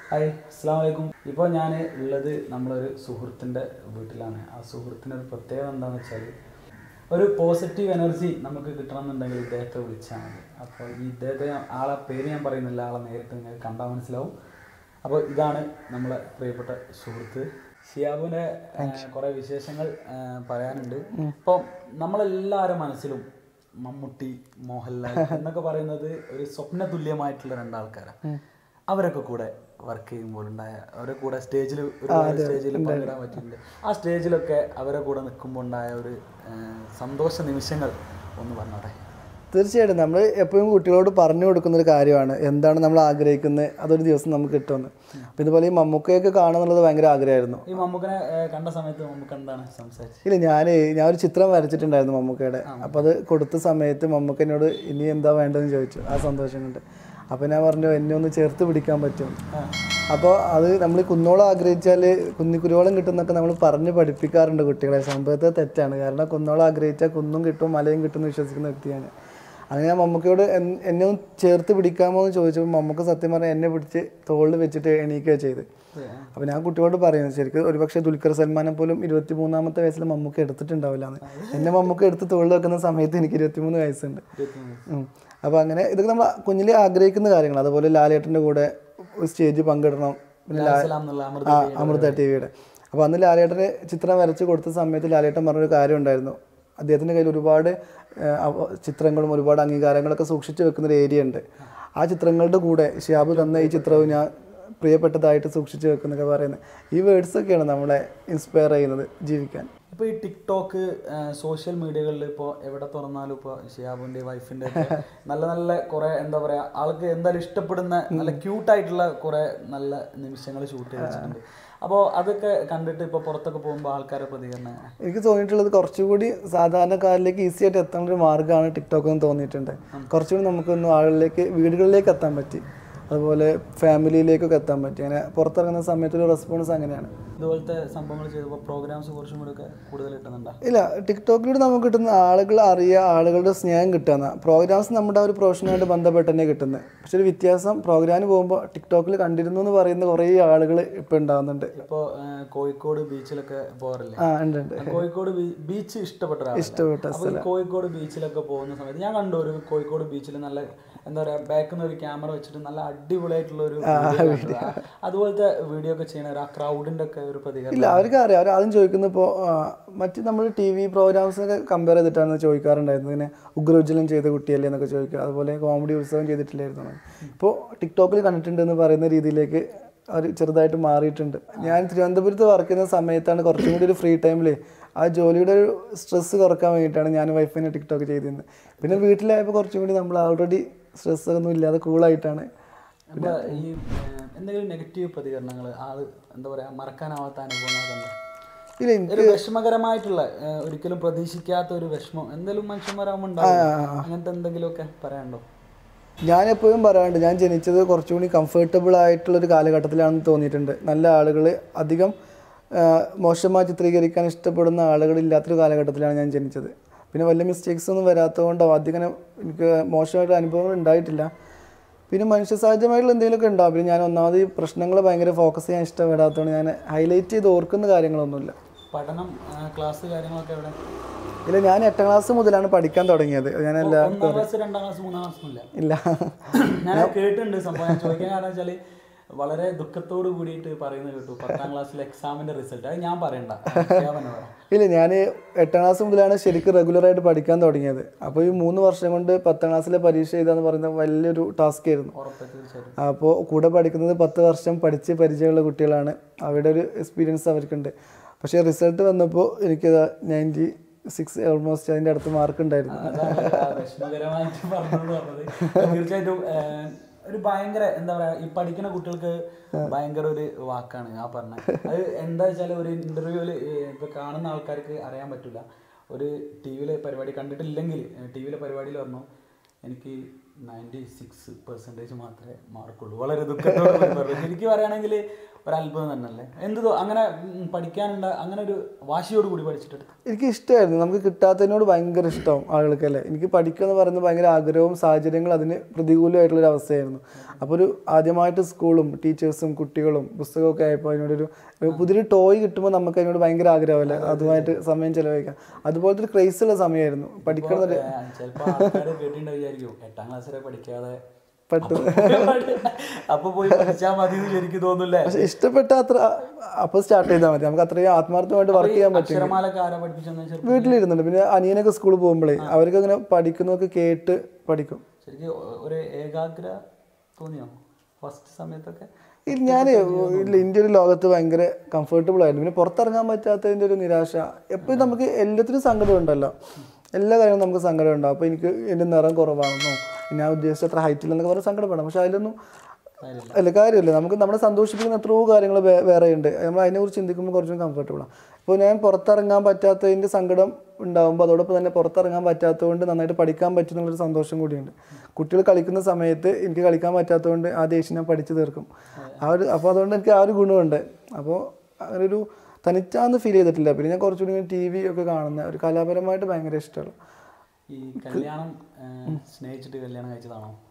Hi അസ്സാം വലൈക്കും ഇപ്പോൾ ഞാൻ ഉള്ളത് നമ്മളൊരു സുഹൃത്തിൻ്റെ വീട്ടിലാണ് ആ സുഹൃത്തിൻ്റെ ഒരു പ്രത്യേകത എന്താണെന്ന് വെച്ചാൽ ഒരു പോസിറ്റീവ് എനർജി നമുക്ക് കിട്ടണമെന്നുണ്ടെങ്കിൽ ഇദ്ദേഹത്തെ വിളിച്ചാൽ മതി അപ്പോൾ ഈ ഇദ്ദേഹത്തെ ഞാൻ- ആളെ പേര് ഞാൻ പറയുന്നില്ല ആളെ നേരിട്ട് നിങ്ങൾക്ക് കണ്ടാൽ മനസ്സിലാവും അപ്പോൾ ഇതാണ് നമ്മളെ പ്രിയപ്പെട്ട സുഹൃത്ത് ഷിയാബുവിൻ്റെ കുറേ വിശേഷങ്ങൾ ആ, പറയാനുണ്ട് ഇപ്പോൾ നമ്മളെല്ലാവരും മനസ്സിലും മമ്മൂട്ടി മോഹൻലാൽ എന്നൊക്കെ പറയുന്നത് ഒരു സ്വപ്ന തുല്യമായിട്ടുള്ള രണ്ടാൾക്കാരാണ് അവരൊക്കെ കൂടെ വർക്ക് ചെയ്യുമ്പോൾ ഉണ്ടായ അവരെ കൂടെ സ്റ്റേജിൽ ഒരുപാട് സ്റ്റേജിൽ പങ്കിടാൻ പറ്റിയിട്ടുണ്ട് ആ സ്റ്റേജിലൊക്കെ അവരെ കൂടെ നിൽക്കുമ്പോൾ ഉണ്ടായ ഒരു ആ, സന്തോഷ നിമിഷങ്ങൾ ഒന്ന് പറഞ്ഞോട്ടെ തീർച്ചയായിട്ടും നമ്മൾ എപ്പോഴും കുട്ടികളോട് പറഞ്ഞു കൊടുക്കുന്ന ഒരു കാര്യമാണ് എന്താണ് നമ്മൾ ആഗ്രഹിക്കുന്നത് അതൊരു ദിവസം നമുക്ക് കിട്ടുമെന്ന് അപ്പോൾ ഇതുപോലെ ഈ മമ്മൂക്കയൊക്കെ കാണുക എന്നുള്ളത് ഭയങ്കര ആഗ്രഹമായിരുന്നു ഈ മമ്മൂക്കനെ ആ, കണ്ട സമയത്ത് മമ്മൂക്ക എന്താണ് സംസാരിച്ചത് ഇല്ല ഞാൻ ഞാൻ ഒരു ചിത്രം വരച്ചിട്ടുണ്ടായിരുന്നു മമ്മൂക്കയുടെ അപ്പോൾ അത് കൊടുത്ത സമയത്ത് മമ്മൂക്ക എന്നോട് ഇനി എന്താ വേണ്ടതെന്ന് ചോദിച്ചു ആ സന്തോഷം കൊണ്ട് അപ്പോൾ ഞാൻ പറഞ്ഞു എന്നെ ഒന്ന് ചേർത്ത് പിടിക്കാൻ പറ്റും അപ്പോൾ അത് നമ്മൾ കുന്നോളം ആഗ്രഹിച്ചാൽ കുന്നിക്കുരുവോളം കിട്ടുന്നൊക്കെ നമ്മൾ പറഞ്ഞ് പഠിപ്പിക്കാറുണ്ട് കുട്ടികളെ സംഭവത്തെ തെറ്റാണ് കാരണം കുന്നോളം ആഗ്രഹിച്ചാൽ കുന്നും കിട്ടും മലയും കിട്ടും എന്ന് വിശ്വസിക്കുന്ന വ്യക്തിയാണ് അങ്ങനെ ഞാൻ മമ്മൂക്കയോട് എൻ- എന്നെ ഒന്ന് ചേർത്ത് പിടിക്കാമോ എന്ന് ചോദിച്ചപ്പോൾ മമ്മൂക്ക സത്യം പറഞ്ഞാൽ എന്നെ പിടിച്ച് തോളിൽ വെച്ചിട്ട് എണീക്കുക ചെയ്ത് അപ്പോൾ ഞാൻ കുട്ടിയോട് പറയുന്നത് ശരിക്കും ഒരുപക്ഷെ ദുൽഖർ സൽമാനെ പോലും ഇരുപത്തി മൂന്നാമത്തെ വയസ്സിൽ മമ്മൂക്ക എടുത്തിട്ടുണ്ടാവില്ല എന്ന് എന്നെ മമ്മൂക്ക എടുത്ത് തോളിൽ വെക്കുന്ന സമയത്ത് എനിക്ക് ഇരുപത്തിമൂന്ന് വയസ്സുണ്ട് ഉം. അപ്പോൾ അങ്ങനെ ഇതൊക്കെ നമ്മൾ കുഞ്ഞിലെ ആഗ്രഹിക്കുന്ന കാര്യങ്ങൾ അതുപോലെ ലാലേട്ടൻ്റെ കൂടെ ഒരു സ്റ്റേജ് പങ്കിടണം പിന്നെ ലാ- സലാം എന്നുള്ള അമൃത ആ അമൃത ടി വിയുടെ അപ്പോൾ അന്ന് ലാലേട്ടന് ചിത്രം വരച്ച് കൊടുത്ത സമയത്ത് ലാലേട്ടൻ പറഞ്ഞൊരു കാര്യം ഉണ്ടായിരുന്നു അദ്ദേഹത്തിൻ്റെ കയ്യിൽ ഒരുപാട് ആ, അവ- ചിത്രങ്ങളും ഒരുപാട് അംഗീകാരങ്ങളൊക്കെ സൂക്ഷിച്ചു വെക്കുന്ന ഒരു ഏരിയ ഉണ്ട് ആ ചിത്രങ്ങളുടെ കൂടെ ഷിയാബ് തന്ന ഈ ചിത്രവും ഞാൻ പ്രിയപ്പെട്ടതായിട്ട് സൂക്ഷിച്ചു വെക്കുന്നൊക്കെ പറയുന്നത് ഈ വേർഡ്സ് ഒക്കെയാണ് നമ്മളെ ഇൻസ്പയർ ചെയ്യുന്നത് ജീവിക്കാൻ ഇപ്പോൾ ഈ ടിക്ടോക്ക് സോഷ്യൽ മീഡിയകളിൽ ഇപ്പോൾ എവിടെ തുറന്നാലും ഇപ്പോൾ ഷിയാബുൻ്റെ വൈഫിൻ്റെ നല്ല നല്ല കുറേ എന്താ പറയുക ആൾക്ക് എന്തായാലും ഇഷ്ടപ്പെടുന്ന നല്ല ക്യൂട്ടായിട്ടുള്ള കുറേ നല്ല നിമിഷങ്ങൾ ഷൂട്ട് ചെയ്ത് വെച്ചിട്ടുണ്ട് അപ്പോൾ അതൊക്കെ കണ്ടിട്ട് ഇപ്പോൾ പുറത്തൊക്കെ പോകുമ്പോൾ ആൾക്കാരെ പ്രതികരണം എങ്ങനെ? എനിക്ക് തോന്നിയിട്ടുള്ളത് കുറച്ചുകൂടി സാധാരണക്കാരിലേക്ക് ഈസി ആയിട്ട് എത്താൻ ഒരു മാർഗ്ഗമാണ് ടിക്ടോക്ക് എന്ന് തോന്നിയിട്ടുണ്ട് കുറച്ചുകൂടി നമുക്കൊന്ന് ആളുകളിലേക്ക് വീടുകളിലേക്ക് എത്താൻ പറ്റി അതുപോലെ ഫാമിലിയിലേക്കൊക്കെ എത്താൻ പറ്റി അങ്ങനെ പുറത്തിറങ്ങുന്ന സമയത്തൊരു റെസ്പോൺസ് അങ്ങനെയാണ് ഇതുപോലത്തെ സംഭവങ്ങൾ ചെയ്തപ്പോൾ പ്രോഗ്രാംസ് കുറച്ചും കൂടെ ഒക്കെ കൂടുതൽ കിട്ടുന്നുണ്ടോ ഇല്ല ടിക്ടോക്കിലൂടെ നമുക്ക് കിട്ടുന്ന ആളുകൾ അറിയുക ആളുകളുടെ സ്നേഹം കിട്ടുന്ന പ്രോഗ്രാംസ് നമ്മുടെ ആ ഒരു പ്രൊഫഷനുമായിട്ട് ബന്ധപ്പെട്ട് തന്നെ കിട്ടുന്നത് പക്ഷെ ഒരു വ്യത്യാസം പ്രോഗ്രാമിന് പോകുമ്പോൾ ടിക്ടോക്കിൽ കണ്ടിരുന്നു എന്ന് പറയുന്ന കുറേ ആളുകൾ ഇപ്പോൾ ഉണ്ടാകുന്നുണ്ട് ഇപ്പോൾ കോഴിക്കോട് ബീച്ചിലൊക്കെ പോകാറില്ലേ ആ ഉണ്ട് ഉണ്ട് കോഴിക്കോട് ബീ- ബീച്ച് ഇഷ്ടപ്പെട്ട ഒരാളല്ലേ? ഇഷ്ടപ്പെട്ട അപ്പൊ ഈ കോഴിക്കോട് ബീച്ചിലൊക്കെ പോകുന്ന സമയത്ത് ഞാൻ കണ്ടു ഒരു കോഴിക്കോട് ബീച്ചിൽ നല്ല എന്താ പറയാ ബാക്കിൽ നിന്ന് ഒരു ക്യാമറ വെച്ചിട്ട് നല്ല അടിപൊളിയായിട്ടുള്ള ഒരു video കണ്ടു. ആ, അതുപോലത്തെ വീഡിയോ ഒക്കെ ചെയ്യണ ഒരു ആ ക്രൗഡിന്റെ ഒക്കെ ഒരു പ്രതികരണം ഇല്ല അവർക്ക് അറിയാം അവർ ആദ്യം ചോദിക്കുന്നത് ഇപ്പോൾ മറ്റ് നമ്മൾ ടി വി പ്രോഗ്രാംസൊക്കെ കമ്പയർ ചെയ്തിട്ടാണ് ചോദിക്കാറുണ്ടായിരുന്നത് ഇങ്ങനെ ഉഗ്രോജ്വലം ചെയ്ത കുട്ടിയല്ലേ എന്നൊക്കെ ചോദിക്കുക അതുപോലെ കോമഡി ഉത്സവം ചെയ്തിട്ടില്ലായിരുന്നു ഇപ്പോൾ ടിക്ടോക്കിൽ കണ്ടിട്ടുണ്ട് എന്ന് പറയുന്ന രീതിയിലേക്ക് അവർ ചെറുതായിട്ട് മാറിയിട്ടുണ്ട് ഞാൻ തിരുവനന്തപുരത്ത് വർക്ക് ചെയ്യുന്ന സമയത്താണ് കുറച്ചും കൂടി ഒരു ഫ്രീ ടൈമിൽ ആ ജോലിയുടെ ഒരു സ്ട്രെസ്സ് കുറക്കാൻ വേണ്ടിയിട്ടാണ് ഞാൻ വൈഫിനെ ടിക്ടോക്ക് ചെയ്തിരുന്നത് പിന്നെ വീട്ടിലായപ്പോൾ കുറച്ചും കൂടി നമ്മൾ ഓൾറെഡി സ്ട്രെസ് ഒന്നും ഇല്ലാതെ കൂളായിട്ടാണ് അപ്പൊ ഈ ഏഹ്, എന്തെങ്കിലും നെഗറ്റീവ് പ്രതികരണങ്ങൾ ആള് എന്താ പറയാ മറക്കാനാവാത്ത അനുഭവങ്ങളൊക്കെ ഉണ്ടോ? ഇല്ല എനിക്ക് ഒരു വിഷമകരമായിട്ടുള്ള ഏഹ്, ഒരിക്കലും പ്രതീക്ഷിക്കാത്ത ഒരു വിഷമം എന്തെങ്കിലും മനുഷ്യന്മാരാകുമ്പോൾ ഉണ്ടാവും അങ്ങനത്തെ എന്തെങ്കിലുമൊക്കെ പറയാനുണ്ടോ ഞാൻ എപ്പോഴും പറയാറുണ്ട് ഞാൻ ജനിച്ചത് കുറച്ചുകൂടി കംഫർട്ടബിൾ ആയിട്ടുള്ള ഒരു കാലഘട്ടത്തിലാണെന്ന് തോന്നിയിട്ടുണ്ട് നല്ല ആളുകൾ അധികം ആ, മോശമായി ചിത്രീകരിക്കാൻ ഇഷ്ടപ്പെടുന്ന ആളുകൾ ഇല്ലാത്തൊരു കാലഘട്ടത്തിലാണ് ഞാൻ ജനിച്ചത് പിന്നെ വലിയ മിസ്റ്റേക്സ് ഒന്നും വരാത്തതുകൊണ്ടോ അധികം എനിക്ക് മോശമായിട്ടുള്ള അനുഭവങ്ങൾ ഉണ്ടായിട്ടില്ല പിന്നെ മനുഷ്യ സഹജമായിട്ടുള്ള എന്തെങ്കിലുമൊക്കെ ഉണ്ടാവും പിന്നെ ഞാൻ ഒന്നാമത് ഈ പ്രശ്നങ്ങൾ ഭയങ്കര ഫോക്കസ് ചെയ്യാൻ ഇഷ്ടപ്പെടാത്തതുകൊണ്ട് ഞാൻ ഹൈലൈറ്റ് ചെയ്ത് ഓർക്കുന്ന കാര്യങ്ങളൊന്നുമില്ല പഠനം ക്ലാസ് കാര്യങ്ങളൊക്കെ എവിടെ ഇല്ല ഞാൻ എട്ടാം ക്ലാസ് മുതലാണ് പഠിക്കാൻ തുടങ്ങിയത് ഞാൻ എല്ലാ ഒന്നാം ക്ലാസ് രണ്ടാം ക്ലാസ് മൂന്നാം ക്ലാസ് ഒന്നുമില്ല ഇല്ല ഞാൻ കേട്ടിട്ടുണ്ട് സംഭവം ഞാൻ ചോദിക്കാൻ കാരണം വെച്ചാല് വളരെ ദുഃഖത്തോട് കൂടിയിട്ട് പറയുന്നത് കേട്ടു പത്താം ക്ലാസ്സിലെ എക്സാമിന്റെ റിസൾട്ട് അത് ഞാൻ പറയണ്ട ഞാൻ തന്നെ പറയാം ഇല്ല ഞാൻ എട്ടാം ക്ലാസ് മുതലാണ് ശരിക്കും റെഗുലറായിട്ട് പഠിക്കാൻ തുടങ്ങിയത് അപ്പോൾ ഈ മൂന്ന് വർഷം കൊണ്ട് പത്താം ക്ലാസ്സിലെ പരീക്ഷ എഴുതാന്ന് പറയുന്നത് വലിയൊരു ടാസ്ക് ആയിരുന്നു ഉറപ്പ് തീർച്ചയായിട്ടും അപ്പോൾ കൂടെ പഠിക്കുന്നത് പത്ത് വർഷം പഠിച്ച് പരിചയമുള്ള കുട്ടികളാണ് അവരുടെ ഒരു എക്സ്പീരിയൻസ് അവർക്കുണ്ട് പക്ഷേ റിസൾട്ട് വന്നപ്പോൾ എനിക്ക് നയൻറ്റി സിക്സ് ഓൾമോസ്റ്റ് അതിൻ്റെ അടുത്ത് മാർക്ക് ഉണ്ടായിരുന്നു അതാണ് ആ വിഷമകരമായിട്ട് പറഞ്ഞത് പറഞ്ഞത് തീർച്ചയായിട്ടും ഏഹ്, ഒരു ഭയങ്കര എന്താ പറയാ ഈ പഠിക്കുന്ന കുട്ടികൾക്ക് ഭയങ്കര ഒരു വാക്കാണ് ആ പറഞ്ഞത് അത് എന്താ വെച്ചാൽ ഒരു ഇന്റർവ്യൂവിൽ ഇപ്പൊ കാണുന്ന ആൾക്കാർക്ക് അറിയാൻ പറ്റില്ല ഒരു ടി വിയിലെ പരിപാടി കണ്ടിട്ടില്ലെങ്കിൽ ടി വിയിലെ പരിപാടിയിൽ പറഞ്ഞു എനിക്ക് നയൻറ്റി സിക്സ് പെർസെൻറ്റേജ് മാത്രമേ മാർക്കുള്ളൂ വളരെ ദുഃഖത്തോടെ കൂടി പറഞ്ഞു ശരിക്കും പറയുകയാണെങ്കിൽ ഒരു അത്ഭുതം തന്നെയല്ലേ എന്ത് തോ- അങ്ങനെ ഉം, പഠിക്കാനുണ്ട അങ്ങനെ ഒരു വാശിയോട് കൂടി പഠിച്ചിട്ട് എനിക്ക് ഇഷ്ടമായിരുന്നു നമുക്ക് കിട്ടാത്തതിനോട് ഭയങ്കര ഇഷ്ടവും ആളുകൾക്കല്ലേ എനിക്ക് പഠിക്കുക എന്ന് പറയുന്നത് ഭയങ്കര ആഗ്രഹവും സാഹചര്യങ്ങളും അതിന് പ്രതികൂലമായിട്ടുള്ളൊരു അവസ്ഥയായിരുന്നു അപ്പോൾ ഒരു ആദ്യമായിട്ട് സ്കൂളും ടീച്ചേഴ്സും കുട്ടികളും പുസ്തകമൊക്കെ ആയപ്പോൾ അതിനോടൊരു ഒരു പുതിയൊരു ടോയ് കിട്ടുമ്പോൾ നമുക്ക് അതിനോട് ഭയങ്കര ആഗ്രഹമല്ലേ അതുമായിട്ട് സമയം ചെലവഴിക്കാം അതുപോലത്തെ ഒരു ക്രൈസ് ഉള്ള സമയമായിരുന്നു പഠിക്കണം എന്നൊരു ചിലപ്പോൾ ആൾക്കാർ കേട്ടിട്ടുണ്ടാവും വിചാരിക്കും എട്ടാം ക്ലാസ് വരെ പഠിക്കാതെ പെട്ടെന്ന് അപ്പൊ പോയി പഠിച്ചാൽ മതി എന്ന് ശരിക്കും തോന്നില്ലേ പക്ഷെ ഇഷ്ടപ്പെട്ട അത്ര അപ്പോൾ സ്റ്റാർട്ട് ചെയ്താൽ മതി നമുക്ക് അത്രയും ആത്മാർത്ഥമായിട്ട് വർക്ക് ചെയ്യാൻ പറ്റും അക്ഷരമാലൊക്കെ ആരാ പഠിപ്പിച്ചെന്ന് വെച്ചാൽ വീട്ടിലിരുന്നുണ്ട് പിന്നെ അനിയനൊക്കെ സ്കൂളിൽ പോകുമ്പോഴേ അവർക്ക് അങ്ങനെ പഠിക്കുന്നതൊക്കെ കേട്ട് പഠിക്കും ശരിക്കും ഒരു ഏകാഗ്ര തോന്നിയോ ഫസ്റ്റ് സമയത്തൊക്കെ ഞാൻ ഇല്ല ഇന്ത്യ ഒരു ലോകത്ത് ഭയങ്കര കംഫർട്ടബിൾ ആയിരുന്നു പിന്നെ പുറത്തിറങ്ങാൻ പറ്റാത്തതിൻ്റെ ഒരു നിരാശ എപ്പോഴും നമുക്ക് എല്ലാത്തിനും സങ്കടം ഉണ്ടല്ലോ എല്ലാ കാര്യവും നമുക്ക് സങ്കടം ഉണ്ടാവും അപ്പോൾ എനിക്ക് എൻ്റെ നിറം കുറവാണെന്നോ ഞാൻ ഉദ്ദേശിച്ച അത്ര ഹൈറ്റിൽ എന്നൊക്കെ പറഞ്ഞ് സങ്കടപ്പെടാം പക്ഷെ അതിലൊന്നും കാര്യമില്ല. അല്ല കാര്യമില്ല നമുക്ക് നമ്മളെ സന്തോഷിപ്പിക്കുന്ന എത്രയോ കാര്യങ്ങൾ വേറെ ഉണ്ട് നമ്മൾ അതിനെക്കുറിച്ച് ചിന്തിക്കുമ്പോൾ കുറച്ചും കംഫർട്ടബിളാണ് ഇപ്പോൾ ഞാൻ പുറത്തിറങ്ങാൻ പറ്റാത്തതിൻ്റെ സങ്കടം ഉണ്ടാകുമ്പോൾ അതോടൊപ്പം തന്നെ പുറത്തിറങ്ങാൻ പറ്റാത്തതുകൊണ്ട് നന്നായിട്ട് പഠിക്കാൻ പറ്റുന്നുള്ളൊരു സന്തോഷം കൂടിയുണ്ട് കുട്ടികൾ കളിക്കുന്ന സമയത്ത് എനിക്ക് കളിക്കാൻ പറ്റാത്തതുകൊണ്ട് ആ ദേഷ്യം ഞാൻ പഠിച്ചു തീർക്കും ആ ഒരു അപ്പോൾ അതുകൊണ്ട് എനിക്ക് ആ ഒരു ഗുണമുണ്ട് അപ്പോൾ അങ്ങനെ ഒരു തനിച്ചാന്ന് ഫീൽ ചെയ്തിട്ടില്ല പിന്നെ ഞാൻ കുറച്ചുകൂടി ടി വി ഒക്കെ കാണുന്ന ഒരു കലാപരമായിട്ട് ഭയങ്കര ഇഷ്ടമാണ് ഈ കല്യാണം ഏഹ്, സ്നേഹിച്ചിട്ട് കല്യാണം കഴിച്ചതാണോ